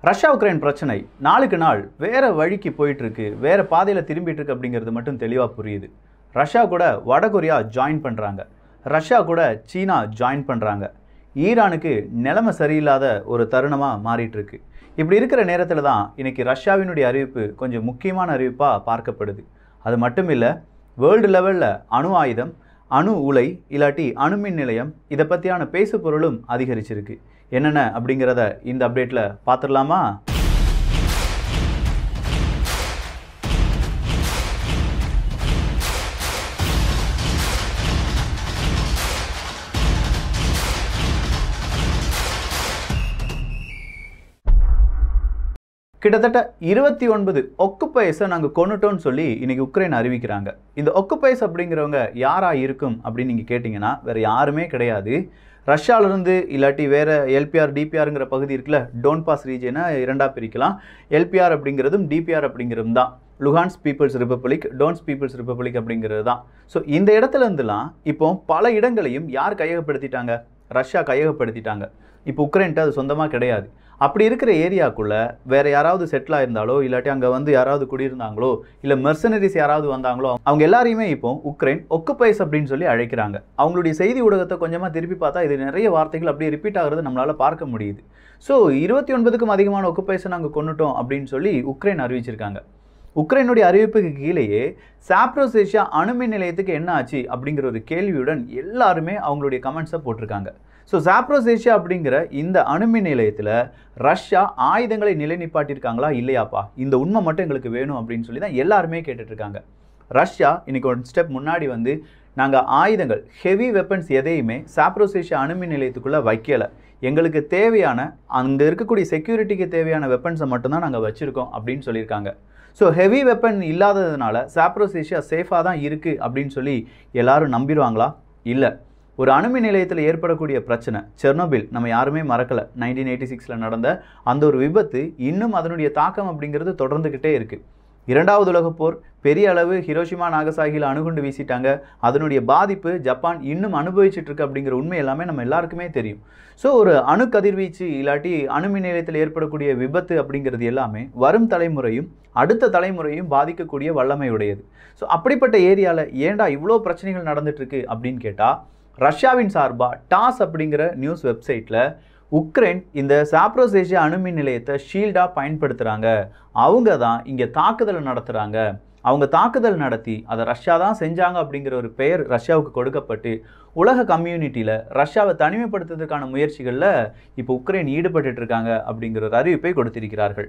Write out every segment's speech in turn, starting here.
Russia Ukraine பிரச்சனை நாளுக்கு நாள் வேற வழிக்கு போயிட்டு இருக்கு வேற பாதையில் திரும்பிட்டு இருக்கு அப்படிங்கிறது மட்டும் தெளிவாக புரியுது ரஷ்யா கூட வடகொரியா ஜாயின் பண்ணுறாங்க ரஷ்யா கூட சீனா ஜாயின் பண்ணுறாங்க ஈரானுக்கு நிலைமை சரியில்லாத ஒரு தருணமாக மாறிட்டு இருக்கு இப்படி இருக்கிற நேரத்தில் தான் இன்னைக்கு ரஷ்யாவினுடைய அறிவிப்பு கொஞ்சம் முக்கியமான அறிவிப்பாக பார்க்கப்படுது அது மட்டும் இல்லை வேர்ல்டு லெவலில் அணு ஆயுதம் அணு உலை இல்லாட்டி அணுமின் நிலையம் இதை பற்றியான பேசு பொருளும் அதிகரிச்சிருக்கு என்னென்ன அப்படிங்கிறத இந்த அப்டேட்டில் பார்த்துடலாமா கிட்டத்தட்ட இருபத்தி ஒன்பது ஒக்குப்பைஸை நாங்கள் கொண்டுட்டோம்னு சொல்லி இன்னைக்கு உக்ரைன் அறிவிக்கிறாங்க இந்த ஒக்குப்பைஸ் அப்படிங்கிறவங்க யாராக இருக்கும் அப்படின்னு நீங்கள் கேட்டிங்கன்னா வேறு யாருமே கிடையாது ரஷ்யாவிலிருந்து இல்லாட்டி வேறு எல்பிஆர் டிபிஆருங்கிற பகுதி இருக்குல்ல டோன் பாஸ் ரீஜனை இரண்டாக பிரிக்கலாம் எல்பிஆர் அப்படிங்கிறதும் டிபிஆர் அப்படிங்கிறதும் தான் Luhansk people's republic Donetsk people's republic அப்படிங்கிறது தான் ஸோ இந்த இடத்துல இருந்துலாம் இப்போ பல இடங்களையும் யார் கையகப்படுத்திட்டாங்க ரஷ்யா கையகப்படுத்திட்டாங்க இப்போ உக்ரைன்ட்டு அது சொந்தமாக கிடையாது அப்படி இருக்கிற ஏரியாக்குள்ளே வேறு யாராவது செட்டில் ஆயிருந்தாலோ இல்லாட்டி அங்கே வந்து யாராவது குடியிருந்தாங்களோ இல்லை மெர்சனரிஸ் யாராவது வந்தாங்களோ அவங்க எல்லாரையுமே இப்போ உக்ரைன் ஒக்குப்பைஸ் அப்படின்னு சொல்லி அழைக்கிறாங்க அவங்களுடைய செய்தி ஊடகத்தை கொஞ்சமாக திருப்பி பார்த்தா இது நிறைய வார்த்தைகள் அப்படியே ரிப்பீட் ஆகிறது நம்மளால் பார்க்க முடியுது ஸோ இருபத்தி ஒன்பதுக்கும் அதிகமான ஒக்குப்பைஸை நாங்கள் கொண்டுட்டோம் அப்படின்னு சொல்லி உக்ரைன் அறிவிச்சிருக்காங்க உக்ரைனுடைய அறிவிப்புக்கு கீழேயே சாப்ரோசேஷியா அணுமின் நிலையத்துக்கு என்ன ஆச்சு அப்படிங்கிற ஒரு கேள்வியுடன் எல்லாருமே அவங்களுடைய கமெண்ட்ஸை போட்டிருக்காங்க ஸோ சாப்ரோசேஷியா அப்படிங்கிற இந்த அணுமின் நிலையத்தில் ரஷ்யா ஆயுதங்களை நிலை நிப்பாட்டியிருக்காங்களா இல்லையாப்பா இந்த உண்மை மட்டும் எங்களுக்கு வேணும் அப்படின்னு சொல்லி தான் எல்லாருமே கேட்டுட்ருக்காங்க ரஷ்யா இன்னைக்கு ஒரு ஸ்டெப் முன்னாடி வந்து நாங்கள் ஆயுதங்கள் ஹெவி வெப்பன்ஸ் எதையுமே சாப்ரோசேஷியா அணுமின் நிலையத்துக்குள்ளே வைக்கலை எங்களுக்கு தேவையான அங்கே இருக்கக்கூடிய செக்யூரிட்டிக்கு தேவையான வெப்பன்ஸை மட்டும்தான் நாங்கள் வச்சுருக்கோம் அப்படின்னு சொல்லியிருக்காங்க ஸோ ஹெவி வெப்பன் இல்லாததுனால சாப்ரோசேஷியா சேஃபாக தான் இருக்குது அப்படின்னு சொல்லி எல்லாரும் நம்பிடுவாங்களா இல்லை ஒரு அணுமின் நிலையத்தில் ஏற்படக்கூடிய பிரச்சனை செர்னோபில் நம்ம யாருமே மறக்கலை நைன்டீன் எயிட்டி சிக்ஸில் நடந்த அந்த ஒரு விபத்து இன்னும் அதனுடைய தாக்கம் அப்படிங்கிறது தொடர்ந்துக்கிட்டே இருக்குது இரண்டாவது உலகப் போர் பெரிய அளவு ஹிரோஷிமா நாகசாகியில் அணுகுண்டு வீசிட்டாங்க அதனுடைய பாதிப்பு ஜப்பான் இன்னும் அனுபவிச்சுட்டு இருக்கு அப்படிங்கிற உண்மை எல்லாமே நம்ம எல்லாருக்குமே தெரியும் ஸோ ஒரு அணு கதிர்வீச்சு இல்லாட்டி அணுமின் நிலையத்தில் ஏற்படக்கூடிய விபத்து அப்படிங்கிறது எல்லாமே வரும் தலைமுறையும் அடுத்த தலைமுறையும் பாதிக்கக்கூடிய வல்லமை உடையது ஸோ அப்படிப்பட்ட ஏரியாவில் ஏன்டா இவ்வளோ பிரச்சனைகள் நடந்துட்டு இருக்கு அப்படின்னு கேட்டால் ரஷ்யாவின் சார்பாக டாஸ் அப்படிங்கிற நியூஸ் வெப்சைட்டில் உக்ரைன் இந்த சாப்ரோசேஷியா அணுமின் நிலையத்தை ஷீல்டாக பயன்படுத்துகிறாங்க அவங்க தான் இங்கே தாக்குதல் நடத்துகிறாங்க அவங்க தாக்குதல் நடத்தி அதை ரஷ்யா தான் செஞ்சாங்க அப்படிங்கிற ஒரு பெயர் ரஷ்யாவுக்கு கொடுக்கப்பட்டு உலக கம்யூனிட்டியில் ரஷ்யாவை தனிமைப்படுத்துறதுக்கான முயற்சிகளில் இப்போ உக்ரைன் ஈடுபட்டு இருக்காங்க அப்படிங்கிற ஒரு அறிவிப்பை கொடுத்திருக்கிறார்கள்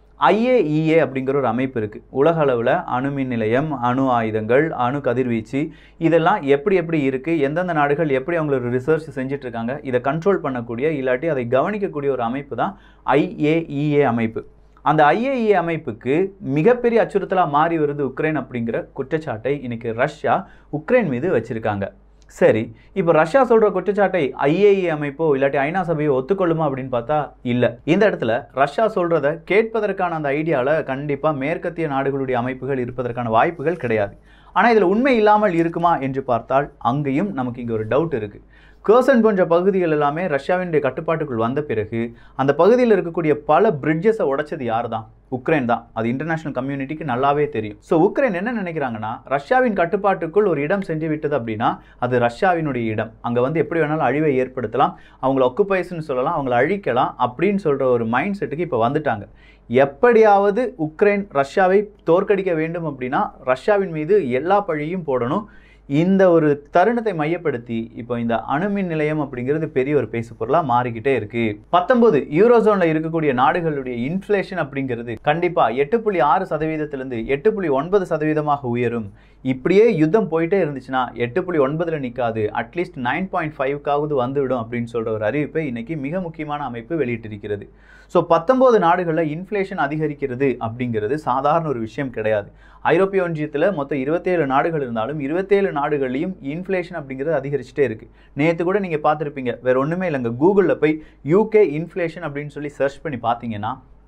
ஐஏஇஏ அப்படிங்கிற ஒரு அமைப்பு இருக்குது உலக அளவில் அணுமின் நிலையம் அணு ஆயுதங்கள் அணு கதிர்வீச்சு இதெல்லாம் எப்படி எப்படி இருக்குது எந்தெந்த நாடுகள் எப்படி அவங்களோட ரிசர்ச் செஞ்சிட்ருக்காங்க இதை கண்ட்ரோல் பண்ணக்கூடிய இல்லாட்டி அதை கவனிக்கக்கூடிய ஒரு அமைப்பு தான் ஐஏஇஏ அமைப்பு அந்த ஐஏஇஏ அமைப்புக்கு மிகப்பெரிய அச்சுறுத்தலாக மாறி வருது உக்ரைன் அப்படிங்கிற குற்றச்சாட்டை இன்னைக்கு ரஷ்யா உக்ரைன் மீது வச்சுருக்காங்க சரி இப்போ ரஷ்யா சொல்கிற குற்றச்சாட்டை ஐஏஇ அமைப்போ இல்லாட்டி ஐநா சபையோ ஒத்துக்கொள்ளுமா அப்படின்னு பார்த்தா இல்லை இந்த இடத்துல ரஷ்யா சொல்கிறத கேட்பதற்கான அந்த ஐடியாவில் கண்டிப்பாக மேற்கத்திய நாடுகளுடைய அமைப்புகள் இருப்பதற்கான வாய்ப்புகள் கிடையாது ஆனால் இதில் உண்மை இல்லாமல் இருக்குமா என்று பார்த்தால் அங்கேயும் நமக்கு இங்கே ஒரு டவுட் இருக்குது கேர்சன் போன்ற பகுதிகள் எல்லாமே ரஷ்யாவினுடைய கட்டுப்பாட்டுக்குள் வந்த பிறகு அந்த பகுதியில் இருக்கக்கூடிய பல பிரிட்ஜஸை உடைச்சது யார் தான் உக்ரைன் தான் அது இன்டர்நேஷனல் கம்யூனிட்டிக்கு நல்லாவே தெரியும் ஸோ உக்ரைன் என்ன நினைக்கிறாங்கன்னா ரஷ்யாவின் கட்டுப்பாட்டுக்குள் ஒரு இடம் சென்று விட்டது அப்படின்னா அது ரஷ்யாவினுடைய இடம் அங்கே வந்து எப்படி வேணாலும் அழிவை ஏற்படுத்தலாம் அவங்கள ஒக்குபைஸ்னு சொல்லலாம் அவங்கள அழிக்கலாம் அப்படின்னு சொல்கிற ஒரு மைண்ட் செட்டுக்கு இப்போ வந்துட்டாங்க எப்படியாவது உக்ரைன் ரஷ்யாவை தோற்கடிக்க வேண்டும் அப்படின்னா ரஷ்யாவின் மீது எல்லா பழியும் போடணும் இந்த ஒரு தருணத்தை மையப்படுத்தி இப்போ இந்த அணுமின் நிலையம் அப்படிங்கிறது பெரிய ஒரு பேசு பொருளாக மாறிக்கிட்டே இருக்கு பத்தொன்பது யூரோசோனில் இருக்கக்கூடிய நாடுகளுடைய இன்ஃப்ளேஷன் அப்படிங்கிறது கண்டிப்பாக எட்டு புள்ளி ஆறு சதவீதத்திலிருந்து எட்டு புள்ளி ஒன்பது சதவீதமாக உயரும் இப்படியே யுத்தம் போயிட்டே இருந்துச்சுன்னா எட்டு புள்ளி ஒன்பதில் நிற்காது அட்லீஸ்ட் நைன் பாயிண்ட் ஃபைவ்க்காவது வந்துவிடும் அப்படின்னு சொல்கிற ஒரு அறிவிப்பை இன்னைக்கு மிக முக்கியமான அமைப்பு வெளியிட்டிருக்கிறது ஸோ பத்தொம்போது நாடுகளில் இன்ஃப்ளேஷன் அதிகரிக்கிறது அப்படிங்கிறது சாதாரண ஒரு விஷயம் கிடையாது ஐரோப்பிய ஒன்றியத்தில் மொத்தம் இருபத்தேழு நாடுகள் இருந்தாலும் இருபத்தேழு நாடுகள்லையும் இன்ஃப்ளேஷன் அப்படிங்கிறது அதிகரிச்சுட்டே இருக்குது நேற்று கூட நீங்கள் பார்த்துருப்பீங்க வேறு ஒன்றுமே இல்லைங்க கூகுளில் போய் யூகே இன்ஃப்ளேஷன் அப்படின்னு சொல்லி சர்ச் பண்ணி பார்த்தீங்கன்னா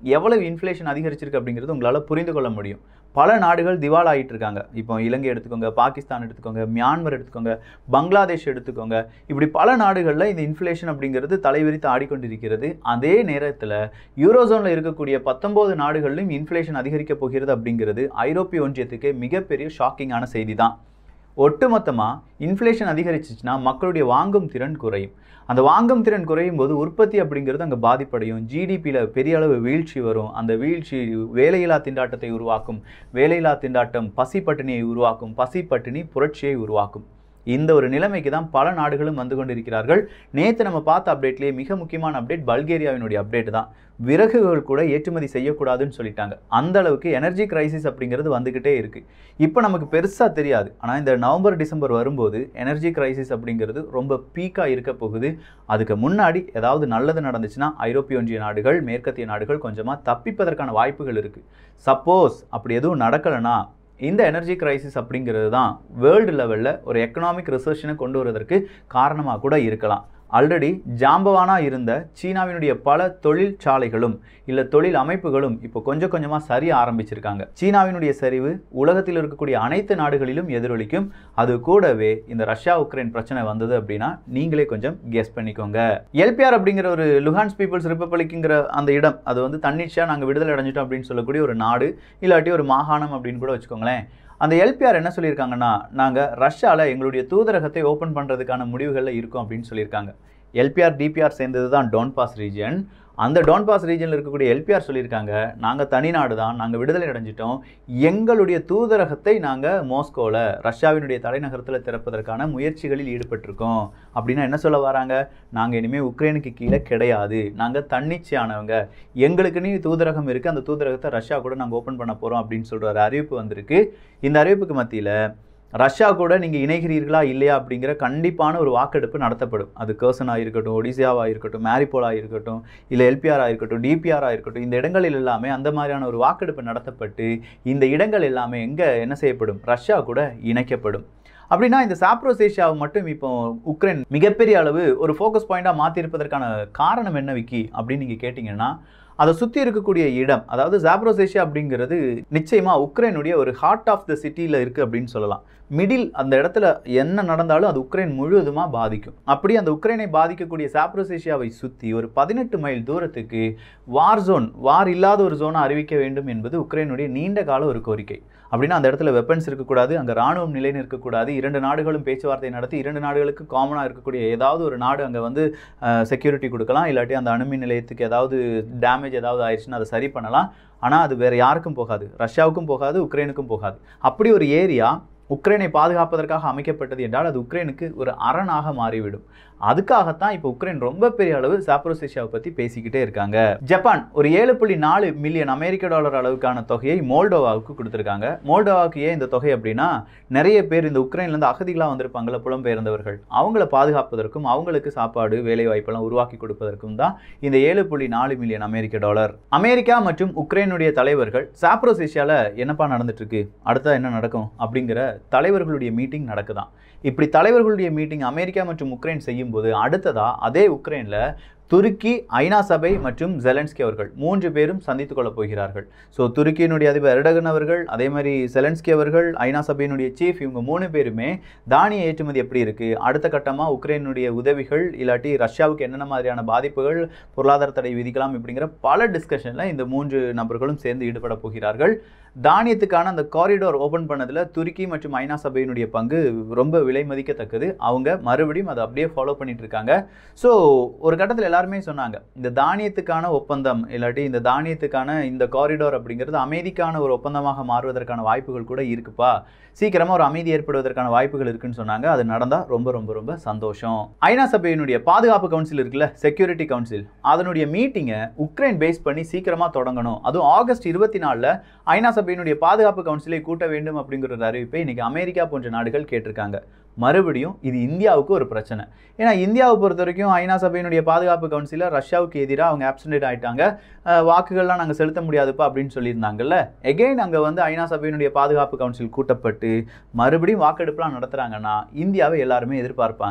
எவ்வளவு இன்ஃப்ளேஷன் அதிகரிச்சிருக்கு அப்படிங்கிறது உங்களால் புரிந்து கொள்ள முடியும் பல நாடுகள் திவால் ஆகிட்டு இருக்காங்க இப்போ இலங்கை எடுத்துக்கோங்க பாகிஸ்தான் எடுத்துக்கோங்க மியான்மர் எடுத்துக்கோங்க பங்களாதேஷ் எடுத்துக்கோங்க இப்படி பல நாடுகளில் இந்த இன்ஃப்ளேஷன் அப்படிங்கிறது தலைவிரித்து ஆடிக்கொண்டிருக்கிறது அதே நேரத்தில் யூரோசோனில் இருக்கக்கூடிய பத்தொம்போது நாடுகளிலும் இன்ஃப்ளேஷன் அதிகரிக்கப் போகிறது அப்படிங்கிறது ஐரோப்பிய ஒன்றியத்துக்கு மிகப்பெரிய ஷாக்கிங்கான செய்தி தான் ஒட்டுமொத்தமாக இன்ஃப்ளேஷன் அதிகரிச்சிச்சுன்னா மக்களுடைய வாங்கும் திறன் குறையும் அந்த வாங்கும் திறன் குறையும் போது உற்பத்தி அப்படிங்கிறது அங்கே பாதிப்படையும் ஜிடிபியில் பெரிய அளவு வீழ்ச்சி வரும் அந்த வீழ்ச்சி வேலையில்லா திண்டாட்டத்தை உருவாக்கும் வேலையில்லா திண்டாட்டம் பசி பட்டினியை உருவாக்கும் பசி பட்டினி புரட்சியை உருவாக்கும் இந்த ஒரு நிலைமைக்கு தான் பல நாடுகளும் வந்து கொண்டிருக்கிறார்கள் நேற்று நம்ம பார்த்த அப்டேட்லேயே மிக முக்கியமான அப்டேட் பல்கேரியாவினுடைய அப்டேட் தான் விறகுகள் கூட ஏற்றுமதி செய்யக்கூடாதுன்னு சொல்லிட்டாங்க அந்த அளவுக்கு எனர்ஜி கிரைசிஸ் அப்படிங்கிறது வந்துக்கிட்டே இருக்குது இப்போ நமக்கு பெருசாக தெரியாது ஆனால் இந்த நவம்பர் டிசம்பர் வரும்போது எனர்ஜி கிரைசிஸ் அப்படிங்கிறது ரொம்ப பீக்காக இருக்க போகுது அதுக்கு முன்னாடி ஏதாவது நல்லது நடந்துச்சுன்னா ஐரோப்பிய ஒன்றிய நாடுகள் மேற்கத்திய நாடுகள் கொஞ்சமாக தப்பிப்பதற்கான வாய்ப்புகள் இருக்குது சப்போஸ் அப்படி எதுவும் நடக்கலைன்னா இந்த எனர்ஜி கிரைசிஸ் அப்படிங்கிறது தான் வேர்ல்டு லெவலில் ஒரு எக்கனாமிக் ரிசர்ஷனை கொண்டு வருவதற்கு காரணமாக கூட இருக்கலாம் ஆல்ரெடி ஜாம்பவானாக இருந்த சீனாவினுடைய பல தொழிற்சாலைகளும் இல்லை தொழில் அமைப்புகளும் இப்போ கொஞ்சம் கொஞ்சமாக சரிய ஆரம்பிச்சிருக்காங்க சீனாவினுடைய சரிவு உலகத்தில் இருக்கக்கூடிய அனைத்து நாடுகளிலும் எதிரொலிக்கும் அது கூடவே இந்த ரஷ்யா உக்ரைன் பிரச்சனை வந்தது அப்படின்னா நீங்களே கொஞ்சம் கெஸ் பண்ணிக்கோங்க எல்பிஆர் அப்படிங்கிற ஒரு லுஹான்ஸ் பீப்புள்ஸ் ரிப்பப்ளிக்குங்கிற அந்த இடம் அது வந்து தன்னிச்சையாக நாங்கள் விடுதலை அடைஞ்சிட்டோம் அப்படின்னு சொல்லக்கூடிய ஒரு நாடு இல்லாட்டி ஒரு மாகாணம் அப்படின்னு கூட வச்சுக்கோங்களேன் அந்த எல்பிஆர் என்ன சொல்லியிருக்காங்கன்னா நாங்கள் ரஷ்யாவில் எங்களுடைய தூதரகத்தை ஓப்பன் பண்ணுறதுக்கான முடிவுகளில் இருக்கோம் அப்படின்னு சொல்லியிருக்காங்க எல்பிஆர் டிபிஆர் சேர்ந்தது தான் டோன்பாஸ் ரீஜன் அந்த டோன்பாஸ் ரீஜனில் இருக்கக்கூடிய எல்பிஆர் சொல்லியிருக்காங்க நாங்கள் தனிநாடு தான் நாங்கள் விடுதலை அடைஞ்சிட்டோம் எங்களுடைய தூதரகத்தை நாங்கள் மோஸ்கோவில் ரஷ்யாவினுடைய தலைநகரத்தில் திறப்பதற்கான முயற்சிகளில் ஈடுபட்டிருக்கோம் அப்படின்னா என்ன சொல்ல வராங்க நாங்கள் இனிமேல் உக்ரைனுக்கு கீழே கிடையாது நாங்கள் தன்னிச்சையானவங்க எங்களுக்குன்னு தூதரகம் இருக்குது அந்த தூதரகத்தை ரஷ்யா கூட நாங்கள் ஓப்பன் பண்ண போகிறோம் அப்படின்னு சொல்கிற ஒரு அறிவிப்பு வந்திருக்கு இந்த அறிவிப்புக்கு மத்தியில் ரஷ்யா கூட நீங்கள் இணைகிறீர்களா இல்லையா அப்படிங்கிற கண்டிப்பான ஒரு வாக்கெடுப்பு நடத்தப்படும் அது கர்சனாக இருக்கட்டும் ஒடிசியாவாக இருக்கட்டும் மேரிபோலாக இருக்கட்டும் இல்லை எல்பிஆராக இருக்கட்டும் டிபிஆராக இருக்கட்டும் இந்த இடங்களில் எல்லாமே அந்த மாதிரியான ஒரு வாக்கெடுப்பு நடத்தப்பட்டு இந்த இடங்கள் எல்லாமே எங்கே என்ன செய்யப்படும் ரஷ்யா கூட இணைக்கப்படும் அப்படின்னா இந்த சாப்ரோசேஷியாவை மட்டும் இப்போ உக்ரைன் மிகப்பெரிய அளவு ஒரு ஃபோக்கஸ் பாயிண்டாக மாற்றிருப்பதற்கான காரணம் என்ன விக்கி அப்படின்னு நீங்கள் கேட்டிங்கன்னா அதை சுற்றி இருக்கக்கூடிய இடம் அதாவது ஜாப்ரோசேஷியா அப்படிங்கிறது நிச்சயமாக உக்ரைனுடைய ஒரு ஹார்ட் ஆஃப் த சிட்டியில் இருக்குது அப்படின்னு சொல்லலாம் மிடில் அந்த இடத்துல என்ன நடந்தாலும் அது உக்ரைன் முழுவதுமாக பாதிக்கும் அப்படி அந்த உக்ரைனை பாதிக்கக்கூடிய சாப்ரோசேஷியாவை சுற்றி ஒரு பதினெட்டு மைல் தூரத்துக்கு வார் ஜோன் வார் இல்லாத ஒரு ஜோனை அறிவிக்க வேண்டும் என்பது உக்ரைனுடைய நீண்ட கால ஒரு கோரிக்கை அப்படின்னா அந்த இடத்துல வெப்பன்ஸ் இருக்கக்கூடாது அங்கே ராணுவம் நிலை நிற்கக்கூடாது இரண்டு நாடுகளும் பேச்சுவார்த்தை நடத்தி இரண்டு நாடுகளுக்கு காமனாக இருக்கக்கூடிய ஏதாவது ஒரு நாடு அங்கே வந்து செக்யூரிட்டி கொடுக்கலாம் இல்லாட்டி அந்த அணுமின் நிலையத்துக்கு ஏதாவது டேமேஜ் ஏதாவது ஆயிடுச்சுன்னா அதை சரி பண்ணலாம் ஆனால் அது வேறு யாருக்கும் போகாது ரஷ்யாவுக்கும் போகாது உக்ரைனுக்கும் போகாது அப்படி ஒரு ஏரியா உக்ரைனை பாதுகாப்பதற்காக அமைக்கப்பட்டது என்றால் அது உக்ரைனுக்கு ஒரு அரணாக மாறிவிடும் அதுக்காகத்தான் இப்போ உக்ரைன் ரொம்ப பெரிய அளவு சாப்ரோசேஷியாவை பற்றி பேசிக்கிட்டே இருக்காங்க ஜப்பான் ஒரு ஏழு புள்ளி நாலு மில்லியன் அமெரிக்க டாலர் அளவுக்கான தொகையை மோல்டோவாவுக்கு கொடுத்துருக்காங்க மோல்டோவாவுக்கு ஏன் இந்த தொகை அப்படின்னா நிறைய பேர் இந்த உக்ரைன்லேருந்து அகதிகளாக வந்திருப்பாங்கள்ல புலம்பெயர்ந்தவர்கள் அவங்கள பாதுகாப்பதற்கும் அவங்களுக்கு சாப்பாடு வேலை வாய்ப்பெல்லாம் உருவாக்கி கொடுப்பதற்கும் தான் இந்த ஏழு புள்ளி நாலு மில்லியன் அமெரிக்க டாலர் அமெரிக்கா மற்றும் உக்ரைனுடைய தலைவர்கள் சாப்ரோசேஷியாவில் என்னப்பா நடந்துட்டு இருக்கு அடுத்தா என்ன நடக்கும் அப்படிங்கிற தலைவர்களுடைய மீட்டிங் நடக்குதான் இப்படி தலைவர்களுடைய மீட்டிங் அமெரிக்கா மற்றும் உக்ரைன் செய்யும்போது அடுத்ததா அதே உக்ரைனில் துருக்கி ஐநா சபை மற்றும் ஜெலன்ஸ்கி அவர்கள் மூன்று பேரும் சந்தித்துக் கொள்ளப் போகிறார்கள் ஸோ துருக்கியினுடைய அதிபர் எர்டகன் அவர்கள் அதே மாதிரி செலன்ஸ்கி அவர்கள் ஐநா சபையினுடைய சீஃப் இவங்க மூணு பேருமே தானிய ஏற்றுமதி எப்படி இருக்குது அடுத்த கட்டமாக உக்ரைனுடைய உதவிகள் இல்லாட்டி ரஷ்யாவுக்கு என்னென்ன மாதிரியான பாதிப்புகள் பொருளாதார தடை விதிக்கலாம் இப்படிங்கிற பல டிஸ்கஷனில் இந்த மூன்று நபர்களும் சேர்ந்து ஈடுபட போகிறார்கள் தானியத்துக்கான அந்த காரிடோர் ஓப்பன் பண்ணதில் துருக்கி மற்றும் ஐநா சபையினுடைய பங்கு ரொம்ப விலை மதிக்கத்தக்கது அவங்க மறுபடியும் அதை அப்படியே ஃபாலோ பண்ணிட்டு இருக்காங்க ஸோ ஒரு கட்டத்தில் எல்லாருமே சொன்னாங்க இந்த தானியத்துக்கான ஒப்பந்தம் இல்லாட்டி இந்த தானியத்துக்கான இந்த காரிடோர் அப்படிங்கிறது அமைதிக்கான ஒரு ஒப்பந்தமாக மாறுவதற்கான வாய்ப்புகள் கூட இருக்குப்பா சீக்கிரமாக ஒரு அமைதி ஏற்படுவதற்கான வாய்ப்புகள் இருக்குன்னு சொன்னாங்க அது நடந்தால் ரொம்ப ரொம்ப ரொம்ப சந்தோஷம் ஐநா சபையினுடைய பாதுகாப்பு கவுன்சில் இருக்குல்ல செக்யூரிட்டி கவுன்சில் அதனுடைய மீட்டிங்கை உக்ரைன் பேஸ் பண்ணி சீக்கிரமாக தொடங்கணும் அதுவும் ஆகஸ்ட் இருபத்தி நாலில் ஐநா சபையினுடைய பாதுகாப்பு கவுன்சிலை கூட்ட வேண்டும் அப்படிங்கிற ஒரு அறிவிப்பை இன்னைக்கு அமெரிக்கா போன்ற நாடுகள் கேட்டிருக்காங்க மறுபடியும் இது இந்தியாவுக்கு ஒரு பிரச்சனை ஏன்னா இந்தியாவை பொறுத்த வரைக்கும் ஐநா சபையினுடைய பாதுகாப்பு கவுன்சிலில் ரஷ்யாவுக்கு எதிராக அவங்க ஆப்சன்டேட் ஆயிட்டாங்க அஹ் வாக்குகள்லாம் நாங்கள் செலுத்த முடியாதுப்பா அப்படின்னு சொல்லியிருந்தாங்கல்ல எகெயின் அங்கே வந்து ஐநா சபையினுடைய பாதுகாப்பு கவுன்சில் கூட்டப்பட்டு மறுபடியும் வாக்கெடுப்புலாம் நடத்துகிறாங்கன்னா இந்தியாவை எல்லாருமே எதிர்பார்ப்பாங்க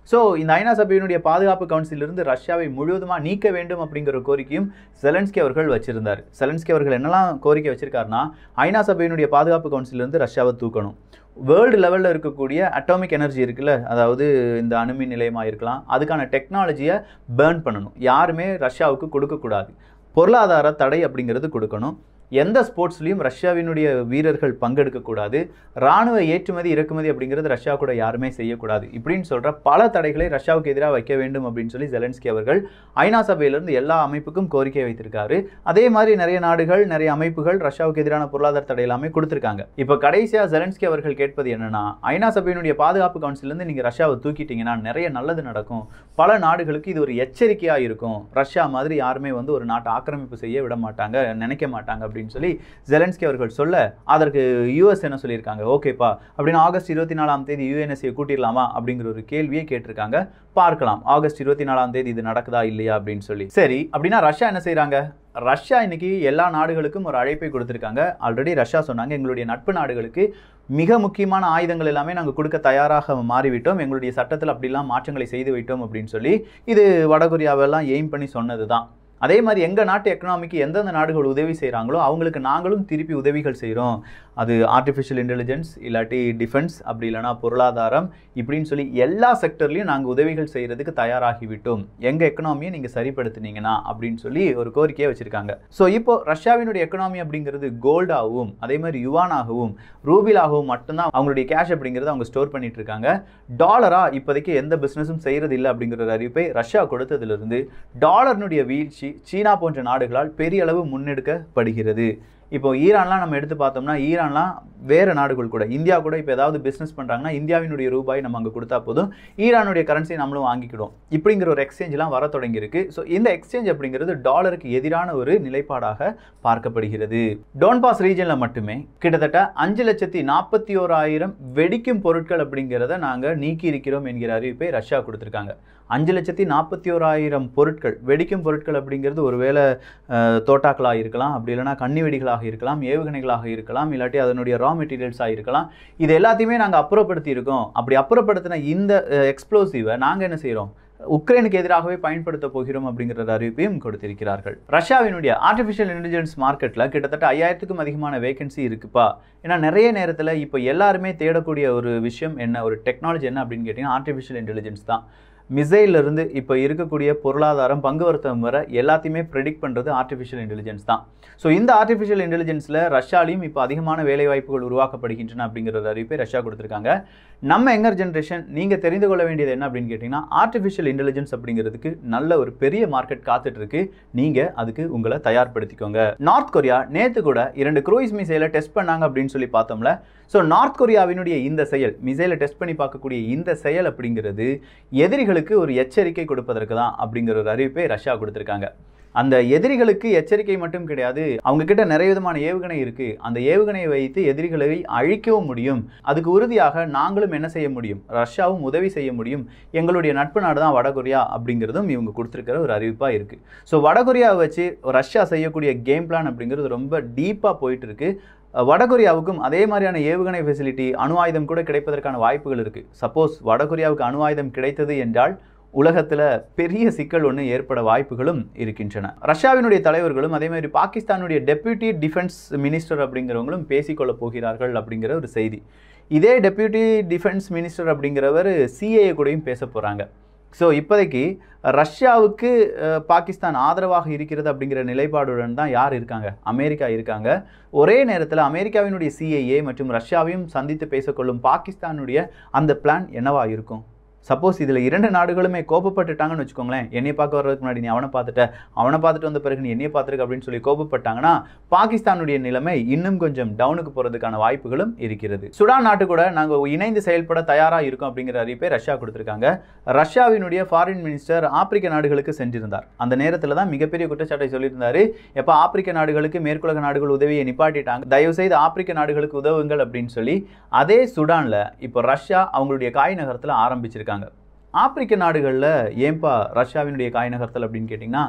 ஸோ இந்த ஐநா சபையினுடைய பாதுகாப்பு கவுன்சிலிருந்து ரஷ்யாவை முழுவதுமாக நீக்க வேண்டும் அப்படிங்கிற கோரிக்கையும் செலன்ஸ்கி அவர்கள் வச்சிருந்தார் செலன்ஸ்கி அவர்கள் என்னெல்லாம் கோரிக்கை வச்சிருக்காருன்னா ஐநா சபையினுடைய பாதுகாப்பு கவுன்சிலிருந்து ரஷ்யாவை தூக்கணும் வேர்ல்டு லெவலில் இருக்கக்கூடிய அட்டாமிக் எனர்ஜி இருக்குல்ல அதாவது இந்த அணுமின் நிலையமாக இருக்கலாம் அதுக்கான டெக்னாலஜியை பேர்ன் பண்ணணும் யாருமே ரஷ்யாவுக்கு கொடுக்கக்கூடாது பொருளாதார தடை அப்படிங்கிறது கொடுக்கணும் எந்த ஸ்போர்ட்ஸ்லையும் ரஷ்யாவினுடைய வீரர்கள் பங்கெடுக்கக்கூடாது ராணுவ ஏற்றுமதி இறக்குமதி அப்படிங்கிறது ரஷ்யா கூட யாருமே செய்யக்கூடாது இப்படின்னு சொல்கிற பல தடைகளை ரஷ்யாவுக்கு எதிராக வைக்க வேண்டும் அப்படின்னு சொல்லி ஜெலன்ஸ்கி அவர்கள் ஐநா சபையிலிருந்து எல்லா அமைப்புக்கும் கோரிக்கை வைத்திருக்காரு அதே மாதிரி நிறைய நாடுகள் நிறைய அமைப்புகள் ரஷ்யாவுக்கு எதிரான பொருளாதார தடை எல்லாமே கொடுத்துருக்காங்க இப்போ கடைசியாக ஜெலன்ஸ்கி அவர்கள் கேட்பது என்னன்னா ஐநா சபையினுடைய பாதுகாப்பு கவுன்சிலேருந்து நீங்கள் ரஷ்யாவை தூக்கிட்டீங்கன்னா நிறைய நல்லது நடக்கும் பல நாடுகளுக்கு இது ஒரு எச்சரிக்கையாக இருக்கும் ரஷ்யா மாதிரி யாருமே வந்து ஒரு நாட்டை ஆக்கிரமிப்பு செய்ய விட மாட்டாங்க நினைக்க மாட்டாங்க அப்படின்னு சொல்லி ஜெலன்ஸ்கி அவர்கள் சொல்ல அதற்கு யூஎஸ் என்ன சொல்லியிருக்காங்க ஓகேப்பா அப்படின்னு ஆகஸ்ட் இருபத்தி நாலாம் தேதி யூஎன்எஸ்ஏ கூட்டிடலாமா அப்படிங்கிற ஒரு கேள்வியை கேட்டிருக்காங்க பார்க்கலாம் ஆகஸ்ட் இருபத்தி நாலாம் தேதி இது நடக்குதா இல்லையா அப்படின்னு சொல்லி சரி அப்படின்னா ரஷ்யா என்ன செய்கிறாங்க ரஷ்யா இன்னைக்கு எல்லா நாடுகளுக்கும் ஒரு அழைப்பை கொடுத்துருக்காங்க ஆல்ரெடி ரஷ்யா சொன்னாங்க எங்களுடைய நட்பு நாடுகளுக்கு மிக முக்கியமான ஆயுதங்கள் எல்லாமே நாங்கள் கொடுக்க தயாராக மாறிவிட்டோம் எங்களுடைய சட்டத்தில் அப்படிலாம் மாற்றங்களை செய்து விட்டோம் அப்படின்னு சொல்லி இது வடகொரியாவெல்லாம் எய்ம் பண்ணி சொன்னது தான் அதே மாதிரி எங்கள் நாட்டு எக்கனாமிக்கு எந்தெந்த நாடுகள் உதவி செய்கிறாங்களோ அவங்களுக்கு நாங்களும் திருப்பி உதவிகள் செய்கிறோம் அது ஆர்டிஃபிஷியல் இன்டெலிஜென்ஸ் இல்லாட்டி டிஃபென்ஸ் அப்படி இல்லைனா பொருளாதாரம் இப்படின்னு சொல்லி எல்லா செக்டர்லையும் நாங்கள் உதவிகள் செய்கிறதுக்கு தயாராகிவிட்டோம் எங்கள் எக்கனாமியை நீங்கள் சரிப்படுத்துனீங்கன்னா அப்படின்னு சொல்லி ஒரு கோரிக்கையை வச்சுருக்காங்க ஸோ இப்போ ரஷ்யாவினுடைய எக்கனாமி அப்படிங்கிறது கோல்டாகவும் அதே மாதிரி யுவானாகவும் ரூபிலாகவும் மட்டும்தான் அவங்களுடைய கேஷ் அப்படிங்கிறத அவங்க ஸ்டோர் பண்ணிட்டு இருக்காங்க டாலராக இப்போதைக்கு எந்த பிஸ்னஸும் செய்கிறது இல்லை அப்படிங்கிற ஒரு அறிவிப்பை ரஷ்யா கொடுத்ததிலிருந்து டாலர்னுடைய வீழ்ச்சி சீனா போன்ற நாடுகளால் பெரிய அளவு முன்னெடுக்கப்படுகிறது இப்போ ஈரான்லாம் நம்ம எடுத்து பார்த்தோம்னா ஈரான்லாம் வேறு நாடுகள் கூட இந்தியா கூட இப்போ ஏதாவது பிஸ்னஸ் பண்ணுறாங்கன்னா இந்தியாவினுடைய ரூபாய் நம்ம அங்கே கொடுத்தா போதும் ஈரானுடைய கரன்சி நம்மளும் வாங்கிக்கிடும் இப்படிங்கிற ஒரு எக்ஸ்சேஞ்செலாம் வர தொடங்கியிருக்கு ஸோ இந்த எக்ஸ்சேஞ்ச் அப்படிங்கிறது டாலருக்கு எதிரான ஒரு நிலைப்பாடாக பார்க்கப்படுகிறது டோன்பாஸ் ரீஜனில் மட்டுமே கிட்டத்தட்ட அஞ்சு லட்சத்தி நாற்பத்தி ஓராயிரம் வெடிக்கும் பொருட்கள் அப்படிங்கிறத நாங்கள் நீக்கி இருக்கிறோம் என்கிற அறிவிப்பை ரஷ்யா கொடுத்துருக்காங்க அஞ்சு லட்சத்தி நாற்பத்தி ஓராயிரம் பொருட்கள் வெடிக்கும் பொருட்கள் அப்படிங்கிறது ஒருவேளை அஹ், தோட்டாக்களாக இருக்கலாம் அப்படி இல்லைனா கன்னி வெடிகளாக இருக்கலாம் ஏவுகணைகளாக இருக்கலாம் இல்லாட்டி அதனுடைய ரா மெட்டீரியல்ஸாக இருக்கலாம் இது எல்லாத்தையுமே நாங்கள் அப்புறப்படுத்தி இருக்கோம் அப்படி அப்புறப்படுத்தின இந்த எக்ஸ்ப்ளோசிவை நாங்கள் என்ன செய்கிறோம் உக்ரைனுக்கு எதிராகவே பயன்படுத்த போகிறோம் அப்படிங்கிற அறிவிப்பையும் கொடுத்திருக்கிறார்கள் ரஷ்யாவினுடைய ஆர்டிஃபிஷியல் இன்டெலிஜென்ஸ் மார்க்கெட்டில் கிட்டத்தட்ட ஐயாயிரத்துக்கும் அதிகமான வேகன்சி இருக்குப்பா ஏன்னா நிறைய நேரத்தில் இப்போ எல்லாருமே தேடக்கூடிய ஒரு விஷயம் என்ன ஒரு டெக்னாலஜி என்ன அப்படின்னு கேட்டிங்கன்னா ஆர்டிஃபிஷியல் இன்டெலிஜென்ஸ் தான் மிசைல்ல இருந்து இப்போ இருக்கக்கூடிய பொருளாதாரம் பங்கு வர்த்தகம் வர எல்லாத்தையுமே ப்ரெடிக்ட் பண்ணுறது ஆர்டிஃபிஷியல் இன்டெலிஜென்ஸ் தான் ஸோ இந்த ஆர்டிஃபிஷியல் இன்டெலிஜென்ஸில் ரஷ்யாலையும் இப்போ அதிகமான வேலைவாய்ப்புகள் உருவாக்கப்படுகின்றன அப்படிங்கிற ஒரு அறிவிப்பை ரஷ்யா கொடுத்துருக்காங்க நம்ம யங்கர் ஜென்ரேஷன் நீங்கள் தெரிந்து கொள்ள வேண்டியது என்ன அப்படின்னு கேட்டிங்கன்னா ஆர்டிஃபிஷியல் இன்டெலிஜென்ஸ் அப்படிங்கிறதுக்கு நல்ல ஒரு பெரிய மார்க்கெட் காத்துட்டு இருக்கு நீங்கள் அதுக்கு உங்களை தயார்படுத்திக்கோங்க நார்த் கொரியா நேற்று கூட இரண்டு க்ரூயிஸ் மிசைலை டெஸ்ட் பண்ணாங்க அப்படின்னு சொல்லி பார்த்தோம்ல ஸோ நார்த் கொரியாவினுடைய இந்த செயல் மிசைலை டெஸ்ட் பண்ணி பார்க்கக்கூடிய இந்த செயல் அப்படிங்கிறது எதிரிகளுக்கு ஒரு எச்சரிக்கை கொடுப்பதற்கு தான் அப்படிங்கிற ஒரு அறிவிப்பை ரஷ்யா கொடுத்துருக்காங்க அந்த எதிரிகளுக்கு எச்சரிக்கை மட்டும் கிடையாது அவங்க கிட்ட நிறைய விதமான ஏவுகணை இருக்கு அந்த ஏவுகணையை வைத்து எதிரிகளை அழிக்கவும் முடியும் அதுக்கு உறுதியாக நாங்களும் என்ன செய்ய முடியும் ரஷ்யாவும் உதவி செய்ய முடியும் எங்களுடைய நட்பு நாடு தான் வடகொரியா அப்படிங்கிறதும் இவங்க கொடுத்துருக்கிற ஒரு அறிவிப்பாக இருக்கு ஸோ வடகொரியாவை வச்சு ரஷ்யா செய்யக்கூடிய கேம் பிளான் அப்படிங்கிறது ரொம்ப டீப்பாக போயிட்டு இருக்கு வடகொரியாவுக்கும் அதே மாதிரியான ஏவுகணை ஃபெசிலிட்டி அணு ஆயுதம் கூட கிடைப்பதற்கான வாய்ப்புகள் இருக்குது சப்போஸ் வடகொரியாவுக்கு அணு ஆயுதம் கிடைத்தது என்றால் உலகத்தில் பெரிய சிக்கல் ஒன்று ஏற்பட வாய்ப்புகளும் இருக்கின்றன ரஷ்யாவினுடைய தலைவர்களும் அதே மாதிரி பாகிஸ்தானுடைய டெப்யூட்டி டிஃபென்ஸ் மினிஸ்டர் அப்படிங்கிறவங்களும் பேசிக்கொள்ள போகிறார்கள் அப்படிங்கிற ஒரு செய்தி இதே டெப்யூட்டி டிஃபென்ஸ் மினிஸ்டர் அப்படிங்கிறவர் சிஏஏ கூடயும் பேச போகிறாங்க ஸோ இப்போதைக்கு ரஷ்யாவுக்கு அஹ், பாகிஸ்தான் ஆதரவாக இருக்கிறது அப்படிங்கிற நிலைப்பாடுடன் தான் யார் இருக்காங்க அமெரிக்கா இருக்காங்க ஒரே நேரத்தில் அமெரிக்காவினுடைய சிஐஏ மற்றும் ரஷ்யாவையும் சந்தித்து பேசக்கொள்ளும் பாகிஸ்தானுடைய அந்த பிளான் என்னவா இருக்கும் சப்போஸ் இதில் இரண்டு நாடுகளுமே கோபப்பட்டுட்டாங்கன்னு வச்சுக்கோங்களேன் என்னைய பார்க்க வர்றதுக்கு முன்னாடி நீ அவனை பார்த்துட்ட அவனை பார்த்துட்டு வந்த பிறகு நீ என்னைய பார்த்துருக்க அப்படின்னு சொல்லி கோபப்பட்டாங்கன்னா பாகிஸ்தானுடைய நிலைமை இன்னும் கொஞ்சம் டவுனுக்கு போகிறதுக்கான வாய்ப்புகளும் இருக்கிறது சுடான் நாட்டு கூட நாங்கள் இணைந்து செயல்பட தயாராக இருக்கோம் அப்படிங்கிற அறிவிப்பை ரஷ்யா கொடுத்துருக்காங்க ரஷ்யாவினுடைய ஃபாரின் மினிஸ்டர் ஆப்பிரிக்க நாடுகளுக்கு சென்றிருந்தார் அந்த நேரத்தில் தான் மிகப்பெரிய குற்றச்சாட்டை சொல்லியிருந்தாரு எப்போ ஆப்பிரிக்க நாடுகளுக்கு மேற்குலக நாடுகள் உதவியை நிப்பாட்டிட்டாங்க தயவு செய்து ஆப்பிரிக்க நாடுகளுக்கு உதவுங்கள் அப்படின்னு சொல்லி அதே சுடானில் இப்போ ரஷ்யா அவங்களுடைய காய் நகரத்தில் ஆரம்பிச்சிருக்காங்க ஆப்பிரிக்க நாடுகளில் ஏன்பா ரஷ்யாவினுடைய காய் நகர்த்தல் அப்படின்னு கேட்டிங்கன்னா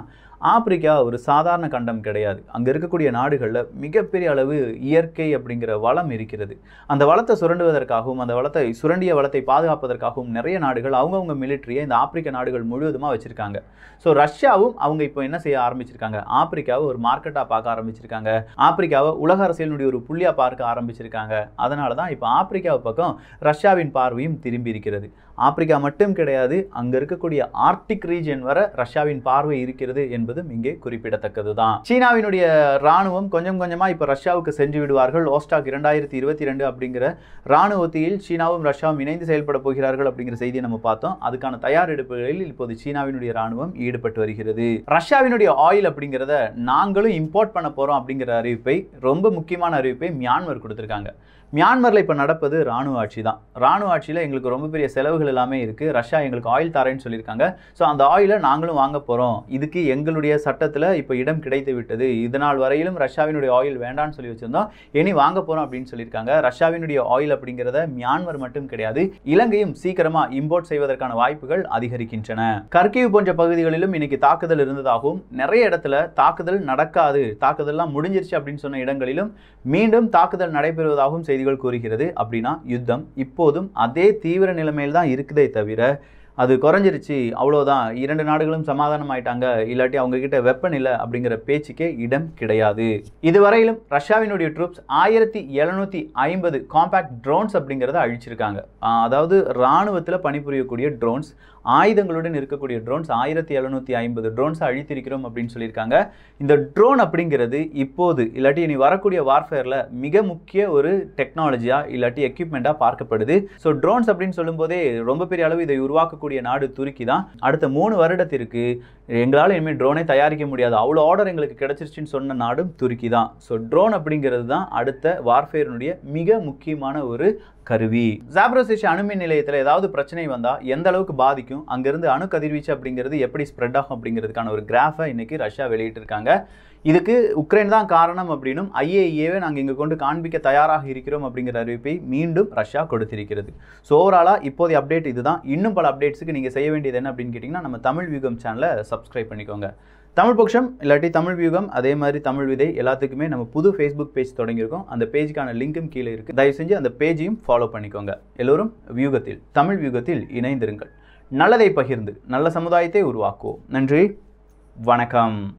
ஆப்பிரிக்கா ஒரு சாதாரண கண்டம் கிடையாது அங்கே இருக்கக்கூடிய நாடுகளில் மிகப்பெரிய அளவு இயற்கை அப்படிங்கிற வளம் இருக்கிறது அந்த வளத்தை சுரண்டுவதற்காகவும் அந்த வளத்தை சுரண்டிய வளத்தை பாதுகாப்பதற்காகவும் நிறைய நாடுகள் அவங்கவுங்க மிலிட்ரியை இந்த ஆப்பிரிக்க நாடுகள் முழுவதுமாக வச்சுருக்காங்க ஸோ ரஷ்யாவும் அவங்க இப்போ என்ன செய்ய ஆரம்பிச்சிருக்காங்க ஆப்பிரிக்காவை ஒரு மார்க்கெட்டாக பார்க்க ஆரம்பிச்சிருக்காங்க ஆப்பிரிக்காவை உலக அரசியலினுடைய ஒரு புள்ளியாக பார்க்க ஆரம்பிச்சிருக்காங்க அதனால தான் இப்போ ஆப்பிரிக்காவை பக்கம் ரஷ்யாவின் பார்வையும் திரும்பி இருக்கிறது ஆப்பிரிக்கா மட்டும் கிடையாது அங்கே இருக்கக்கூடிய ஆர்டிக் ரீஜன் வர ரஷ்யாவின் பார்வை இருக்கிறது என்பதும் இங்கே குறிப்பிடத்தக்கது தான் சீனாவினுடைய ராணுவம் கொஞ்சம் கொஞ்சமாக இப்போ ரஷ்யாவுக்கு சென்று விடுவார்கள் ஓஸ்டாக் இரண்டாயிரத்தி இருபத்தி ரெண்டு அப்படிங்கிற ராணுவ ஒத்தியில் சீனாவும் ரஷ்யாவும் இணைந்து செயல்பட போகிறார்கள் அப்படிங்கிற செய்தியை நம்ம பார்த்தோம் அதுக்கான தயாரெடுப்புகளில் இப்போது சீனாவினுடைய ராணுவம் ஈடுபட்டு வருகிறது ரஷ்யாவினுடைய ஆயில் அப்படிங்கிறத நாங்களும் இம்போர்ட் பண்ண போகிறோம் அப்படிங்கிற அறிவிப்பை ரொம்ப முக்கியமான அறிவிப்பை மியான்மர் கொடுத்துருக்காங்க மியான்மரில் இப்போ நடப்பது ராணுவ ஆட்சி தான் ராணுவ ஆட்சியில் எங்களுக்கு ரொம்ப பெரிய செலவுகள் எல்லாமே இருக்குது ரஷ்யா எங்களுக்கு ஆயில் தரேன்னு சொல்லியிருக்காங்க ஸோ அந்த ஆயிலை நாங்களும் வாங்க போகிறோம் இதுக்கு எங்களுடைய சட்டத்தில் இப்போ இடம் கிடைத்து விட்டது இதனால் வரையிலும் ரஷ்யாவினுடைய ஆயில் வேண்டாம்னு சொல்லி வச்சுருந்தோம் இனி வாங்க போகிறோம் அப்படின்னு சொல்லியிருக்காங்க ரஷ்யாவினுடைய ஆயில் அப்படிங்கிறத மியான்மர் மட்டும் கிடையாது இலங்கையும் சீக்கிரமாக இம்போர்ட் செய்வதற்கான வாய்ப்புகள் அதிகரிக்கின்றன கர்கிவ் போன்ற பகுதிகளிலும் இன்னைக்கு தாக்குதல் இருந்ததாகவும் நிறைய இடத்துல தாக்குதல் நடக்காது தாக்குதல்லாம் முடிஞ்சிருச்சு அப்படின்னு சொன்ன இடங்களிலும் மீண்டும் தாக்குதல் நடைபெறுவதாகவும் செய்திகள் கூறுகிறது அப்படின்னா யுத்தம் இப்போதும் அதே தீவிர நிலைமையில் தான் இருக்குதே தவிர அது குறைஞ்சிருச்சு அவ்வளோதான் இரண்டு நாடுகளும் சமாதானம் ஆயிட்டாங்க இல்லாட்டி அவங்க கிட்ட வெப்பன் இல்லை அப்படிங்கிற பேச்சுக்கே இடம் கிடையாது இதுவரையிலும் ரஷ்யாவினுடைய ட்ரூப்ஸ் ஆயிரத்தி எழுநூத்தி ஐம்பது காம்பேக்ட் ட்ரோன்ஸ் அப்படிங்கிறத அழிச்சிருக்காங்க ஆஹ் அதாவது இராணுவத்தில் பணிபுரியக்கூடிய ட்ரோன்ஸ் ஆயுதங்களுடன் இருக்கக்கூடிய ட்ரோன்ஸ் ஆயிரத்தி எழுநூத்தி ஐம்பது ட்ரோன்ஸ் அழித்திருக்கிறோம் அப்படின்னு சொல்லியிருக்காங்க இந்த ட்ரோன் அப்படிங்கிறது இப்போது இல்லாட்டி இனி வரக்கூடிய வார்ஃபேரில் மிக முக்கிய ஒரு டெக்னாலஜியாக இல்லாட்டி எக்யூப்மெண்ட்டாக பார்க்கப்படுது ஸோ ட்ரோன்ஸ் அப்படின்னு சொல்லும்போதே ரொம்ப பெரிய அளவு இதை உருவாக்கக்கூடிய நாடு துருக்கி தான் அடுத்த மூணு வருடத்திற்கு எங்களால் இனிமேல் ட்ரோனே தயாரிக்க முடியாது அவ்வளோ ஆர்டர் எங்களுக்கு கிடைச்சிருச்சுன்னு சொன்ன நாடும் துருக்கி தான் ஸோ ட்ரோன் அப்படிங்கிறது தான் அடுத்த வார்ஃபேரினுடைய மிக முக்கியமான ஒரு கருவி ஜாப்ரோசிஷ் அணுமின் நிலையத்தில் ஏதாவது பிரச்சனை வந்தால் எந்த அளவுக்கு பாதிக்கும் அங்கேருந்து அணு கதிர்வீச்சு அப்படிங்கிறது எப்படி ஸ்ப்ரெட் ஆகும் அப்படிங்கிறதுக்கான ஒரு கிராஃபை இன்னைக்கு ரஷ்யா வெளியிட்டிருக்காங்க இதுக்கு உக்ரைன் தான் காரணம் அப்படின்னும் ஐஏஇஏவை நாங்கள் இங்கே கொண்டு காண்பிக்க தயாராக இருக்கிறோம் அப்படிங்கிற அறிவிப்பை மீண்டும் ரஷ்யா கொடுத்திருக்கிறது ஸோ ஓவராலாக இப்போதைய அப்டேட் இதுதான் இன்னும் பல அப்டேட்ஸுக்கு நீங்கள் செய்ய வேண்டியது என்ன அப்படின்னு கேட்டிங்கன்னா நம்ம தமிழ் வியூகம் சேனலை சப்ஸ்கிரைப் பண்ணிக்கோங்க தமிழ் பக்ஷம் இல்லாட்டி தமிழ் வியூகம் அதே மாதிரி தமிழ் விதை எல்லாத்துக்குமே நம்ம புது ஃபேஸ்புக் பேஜ் தொடங்கியிருக்கோம் அந்த பேஜுக்கான லிங்க்கும் கீழே இருக்குது தயவு செஞ்சு அந்த பேஜையும் ஃபாலோ பண்ணிக்கோங்க எல்லோரும் வியூகத்தில் தமிழ் வியூகத்தில் இணைந்திருங்கள் நல்லதை பகிர்ந்து நல்ல சமுதாயத்தை உருவாக்குவோம் நன்றி வணக்கம்